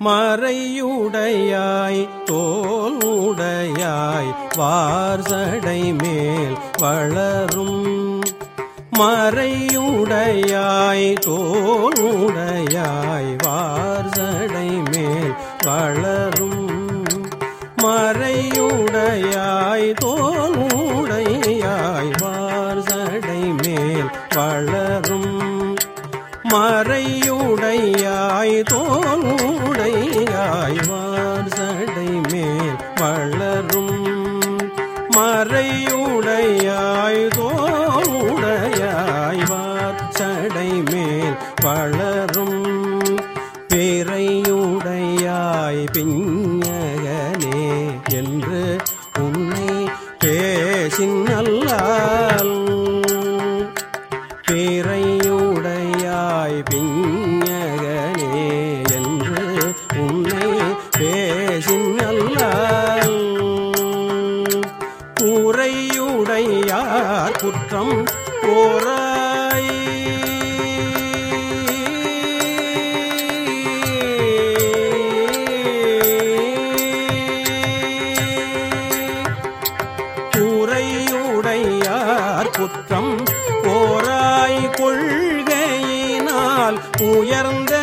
மறையுடையாய் தோலுடையாய் வார்சடை மேல் வளரும் மறையுடையாய் தோலுடையாய் வார்சடை மேல் வளரும் மறையுடையாய் தோலுடையாய் வார்சடை மேல் வளரும் மறையுடையாய் தோளுடையாய் வார்சடை மேல் வளரும் மறையுடையாய் தோளுடையாய் வார்சடை மேல் வளரும் பிறையுடையாய் பிஞகனே என்று உன்னை பேசின் அல்லால் பேரையுடையாய் பிஞகனே என்று உன்னை பேசினல்லால் கூரையுடையார் குற்றம் போராய் கூரையுடையார் குற்றம் போராய் கொள்கையினால் உயர்ந்த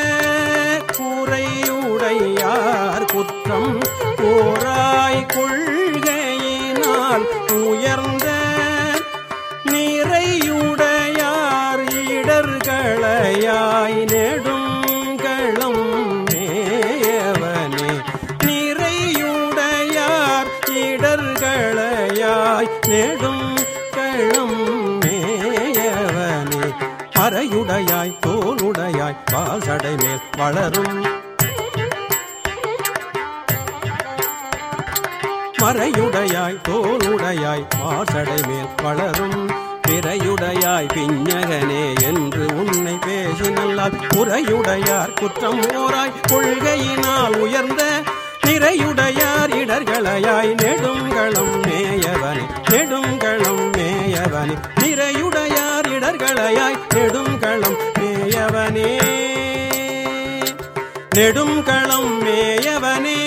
கூரையுடையார் குற்றம் போராய் கொள்கையினால் உயர்ந்த நிறையுடையார் இடர்களையாய் நெடும் களம் மேயவனே நிறையுடையார் இடர்களையாய் நெடும் களம் மேயவனே மறையுடையாய் தோலுடையாய் வாசடை மேல் வளரும் மறையுடையாய் தோலுடையாய் வாசடை மேல் வளரும் பிறையுடையாய் பிஞகனே என்று உன்னை பேசினல்லால் குறையுடையார் குற்றம் ஓராய் கொள்கையினால் உயர்ந்த நிறையுடையார் இடர்களையாய் நெடுங்களம் மேயவனே நெடுங்களம் மேயவனே நிறையுடையார் இடர்களையாய் நெடுங்களம் மேயவனே நெடுங்களம் மேயவனே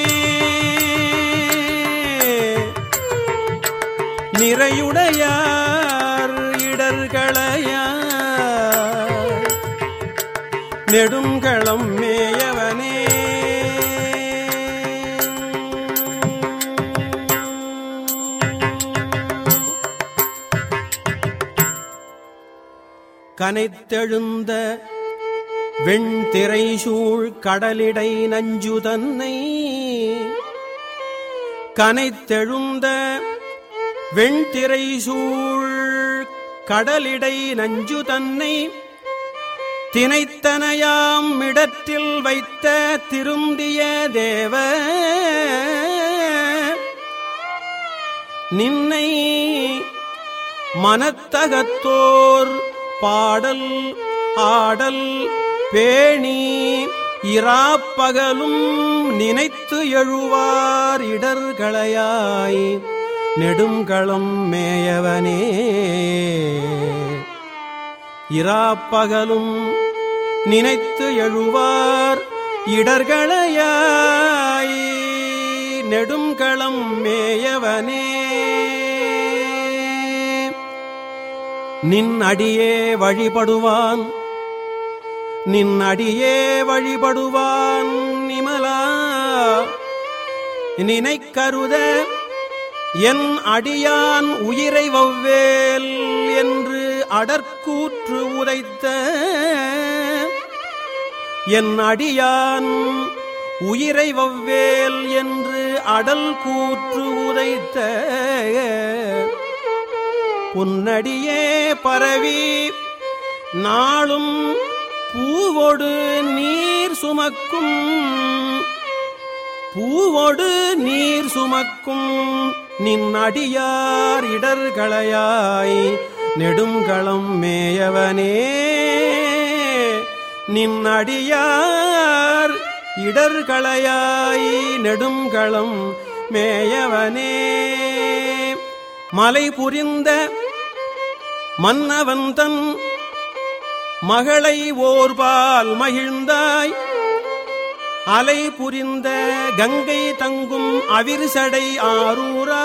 நிறையுடையார் இடர்களையா நெடுங்களம் மேயவனே கனைத்தெழுந்த வெண்திரை சூழ் கடலிடை நஞ்சு தன்னை கனைத்தெழுந்த வெண்திரை சூழ் கடலிடை நஞ்சு தன்னை தினைத்தனையாம் இடத்தில் வைத்த திருந்திய தேவ நின்னை மனத்தகத்தோர் பாடல் ஆடல் பேணி இராப்பகலும் நினைத்து எழுவார் இடர்களையாய் நெடுங்களம் மேயவனே இராப்பகலும் நினைத்து எழுவார் இடர்களையாய் நெடுங்களம் மேயவனே நின் அடியே வழிபடுவான் நின் அடியே வழிபடுவான் நிமலா நினைக்கருத என் அடியான் உயிரை வவ்வேல் என்று அடற்கூற்று உதைத்த என் அடியான் உயிரை வவ்வேல் என்று அடல் கூற்று உதைத்த புன்னடியே பரவி நாளும் பூவொடு நீர் சுமக்கும் பூவொடு நீர் சுமக்கும் நின் அடியார் இடர்களையாய் நெடுங்களம் மேயவனே நின் அடியார் இடர்களையாய் நெடுங்களம் மேயவனே மலை புரிந்த மன்னவந்தன் மகளை ஓர்பால் மகிழ்ந்தாய் அலை புரிந்த கங்கை தங்கும் அவிர்சடை ஆரூரா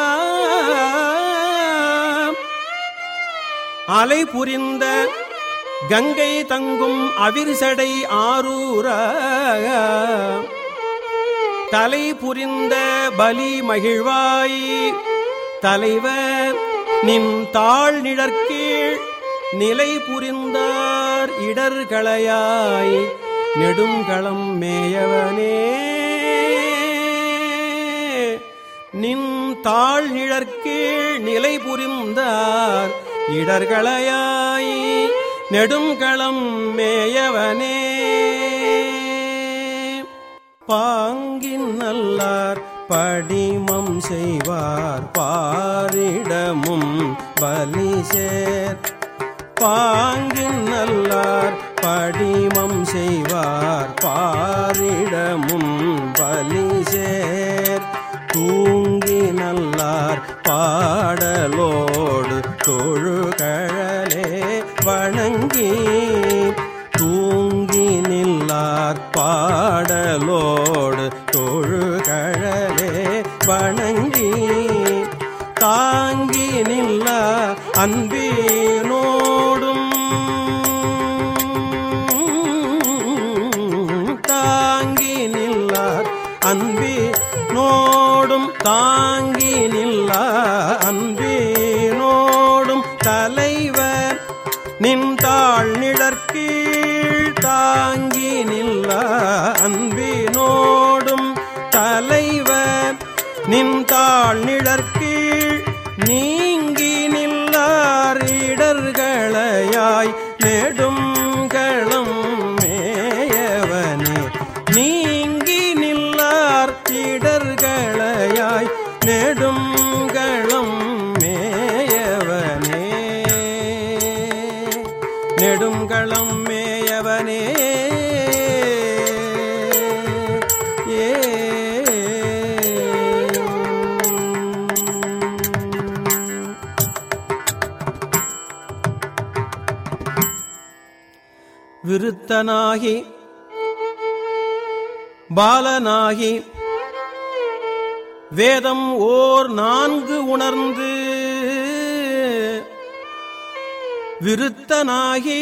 அலை புரிந்த கங்கை தங்கும் அவிர்சடை ஆரூரா தலை புரிந்த பலி மகிழ்வாய் தலைவர் நின் தாழ் நிழற்கீழ் நிலை புரிந்தார் இடர்களையாய் நெடுங்களம் மேயவனே நின் தாழ் நிழற்கீழ் நிலை புரிந்தார் இடர்களையாய் நெடுங்களம் மேயவனே பாங்கின் நல்லார் படிமம் செய்வார் பாரிடமும் பலி சேர் பாங்கின் நல்லார் படிமம் செய்வார் பாரிடமும் பலி சேர் தூங்கி நல்லார் பாடலோடு தொழுகழலே வணங்கி தூங்கி நில்லார் பாடலோடு தொழுகழலே வணங்கி தாங்கி நில்ல அன்பினோடும் தாங்கி நில்லார் அன்பினோடும் தாங்கி நில்ல அன்பினோடும் தலைவர் நின்றாள் நிழற்கீழ் தாங்கி நில்ல அன்பினோடும் தலைவர் நின்றாள் நிழற்கீழ் நீங்கி நில்லார் இடர்களையாய் நெடும் களம் மேயவனே நீங்கி நில்லார் இடர்களையாய் நெடும் களம் மேயவனே நெடுங்களம் மேயவனே ஏ விருத்தனாகி பாலனாகி வேதம் ஓர் நான்கு உணர்ந்து விருத்தனாகி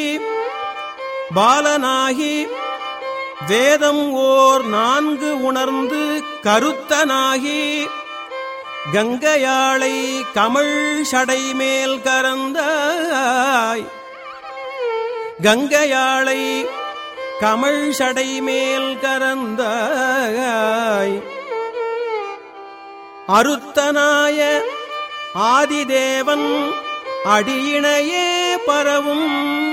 பாலனாகி வேதம் ஓர் நான்கு உணர்ந்து கருத்தனாகி கங்கையாளை கமழ் சடை மேல் கரந்தாய் கங்கையாளை கமழ் சடை மேல் கரந்தாய் அருத்தனாய ஆதிதேவன் அடியினையே பரவும்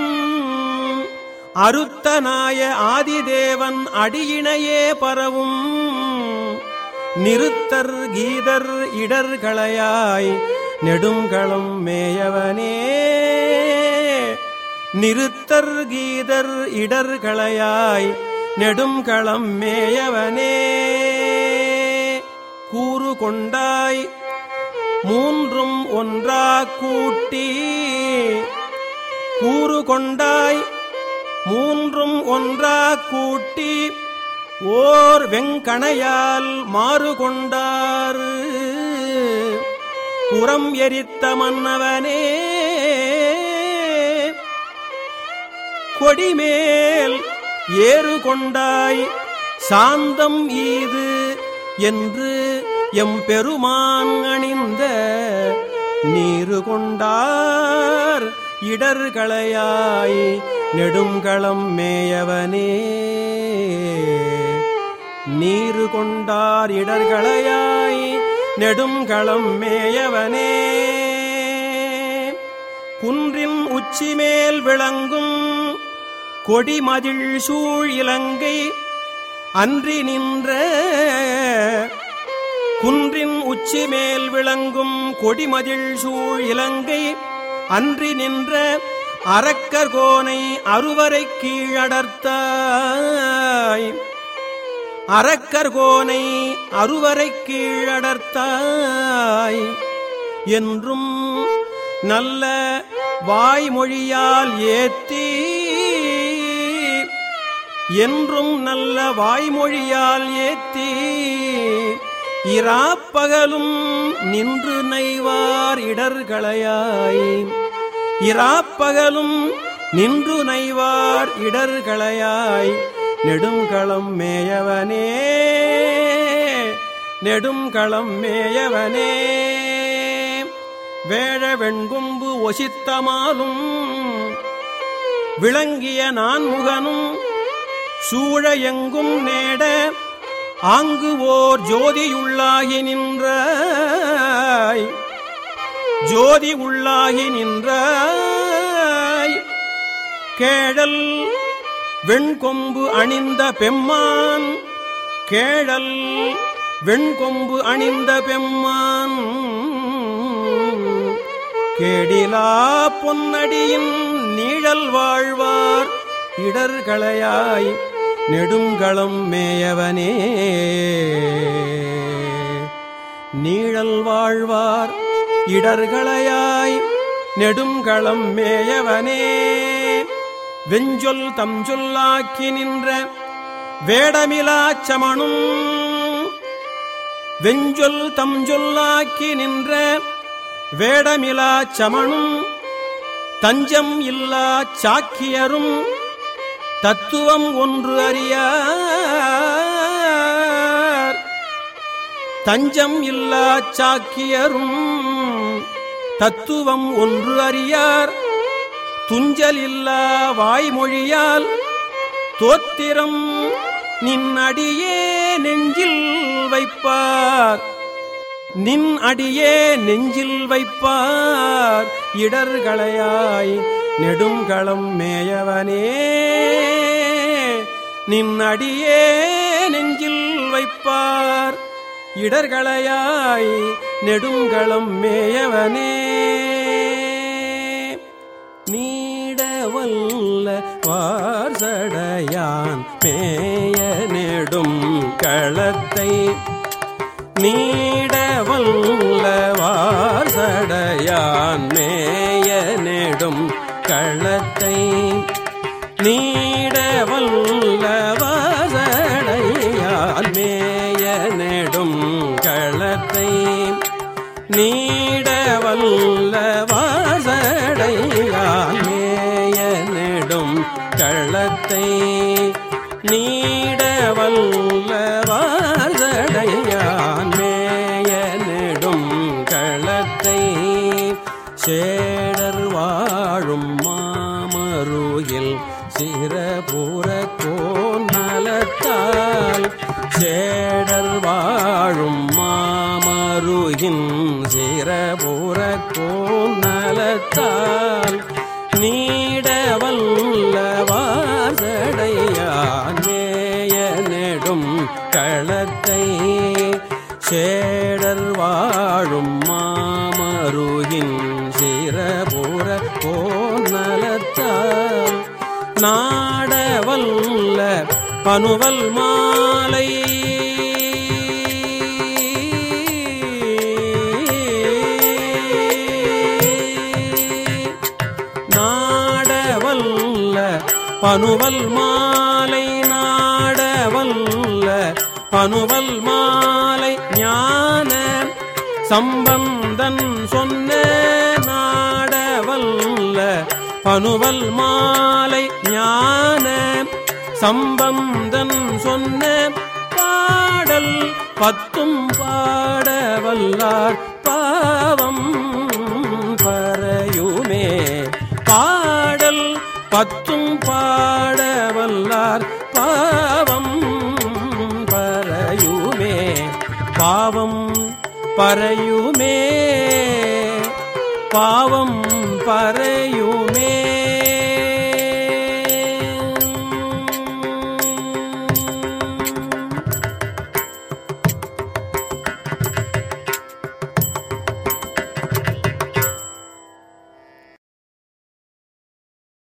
அருத்தனாய ஆதிதேவன் அடியினையே பரவும் நிறுத்தர் கீதர் இடர்களையாய் நெடுங்களம் மேயவனே நிறுத்தர் கீதர் இடர்களையாய் நெடுங்களம் மேயவனே கூறு கொண்டாய் மூன்றும் ஒன்றா கூட்டி கூறு கொண்டாய் மூன்றும் ஒன்றா கூட்டி ஓர் வெங்கணையால் மாறு கொண்டார் புறம் எரித்த மன்னவனே கொடிமேல் ஏறு கொண்டாய் சாந்தம் ஈது என்று எம் பெருமான் அணிந்த நீரு கொண்டார் இடர்களையாய் நெடுங்களம் மேயவனே நீரு கொண்டார் இடர்களையாய் நெடுங்களம் மேயவனே குன்றின் உச்சி மேல் விளங்கும் கொடிமதில் சூழ் இலங்கை அன்றி நின்ற குன்றின் உச்சி மேல் விளங்கும் கொடிமதில் சூழ் இலங்கை அன்றி நின்ற அரக்கர் கோனை அறுவரை கீழடர்த்தாய் அரக்கர் கோனை அறுவரை கீழடர்த்தாய் என்றும் நல்ல வாய்மொழியால் ஏத்தி என்றும் நல்ல வாய்மொழியால் ஏத்தி இராப்பகலும் நின்று நைவார் இடர்களையாய் இராப்பகலும் நின்று நைவார் இடர்களையாய் நெடுங்களம் மேயவனே நெடுங்களம் மேயவனே வேழ வெண்கும்பு ஒசித்தமாலும் விளங்கிய நான்முகனும் சூழ எங்கும் நேட ஆங்கு ஓர் ஜோதியுள்ளாகி நின்றாய் ஜோதி உள்ளாகி நின்றாய் கேழல் வெண்கொம்பு அணிந்த பெம்மான் கேழல் வெண்கொம்பு அணிந்த பெம்மான் கேடிலா பொன்னடியின் நீழல் வாழ்வார் இடர்களையாய் நெடுங்களம் மேயவனே நீழல் வாழ்வார் இடர்களையாய் நெடுங்களம் மேயவனே வெஞ்சொல் தம் சொல்லாக்கி நின்ற வேடமிலாச் சமணும் வெஞ்சொல் தம் சொல்லாக்கி நின்ற வேடமிலாச் சமணும் தஞ்சம் இல்லா சாக்கியரும் தத்துவம் ஒன்று அறியார் தஞ்சம் இல்லா சாக்கியரும் தத்துவம் ஒன்று அறியார் துஞ்சல் இல்லா வாய்மொழியால் தோத்திரம் நின் அடியே நெஞ்சில் வைப்பார் நின் அடியே நெஞ்சில் வைப்பார் இடர்களையாய் நெடுங்களம் மேயவனே நின் அடியே நெஞ்சில் வைப்பார் இடர்களையாய் நெடுங்களம் மேயவனே நீடவல்ல வார்சடையான் மேய நெடும் களத்தை நீடவல்ல வார்சடையான் மேய நெடும் களத்தை நீடவல்ல வாசடையான் மேய நெடும் களத்தை நீடவல்ல வாசடையான் மேய நெடும் களத்தை நீடவல்ல வாசடையான் மேய நெடும் களத்தை சேடர் வாழும் மாமருகில் சிறபுற கோநலத்தால் சேடர் வாழும் மாமருகின் சிறபுற கோநலத்தால் நீடவல்ல வாசடையானேய நெடும் களத்தை சேடர் வாழும் மாமருகின் சிறபுற கோநலத்தால் நாடவல்ல பனுவல் மாலை நாடவல்ல பனுவல் மாலை நாடவல்ல பனுவல் மாலை ஞான சம்பந்தன் சொன்ன நாடவல்ல பனுவல் மாலை ஞான சம்பந்தன் சொன்ன பாடல் பத்தும் பாடவல்லார் பாவம் பறையுமே பாடல் பத்தும் பாடவல்லார் பாவம் பறையுமே பாவம் பறையுமே பாவம் பறையுமே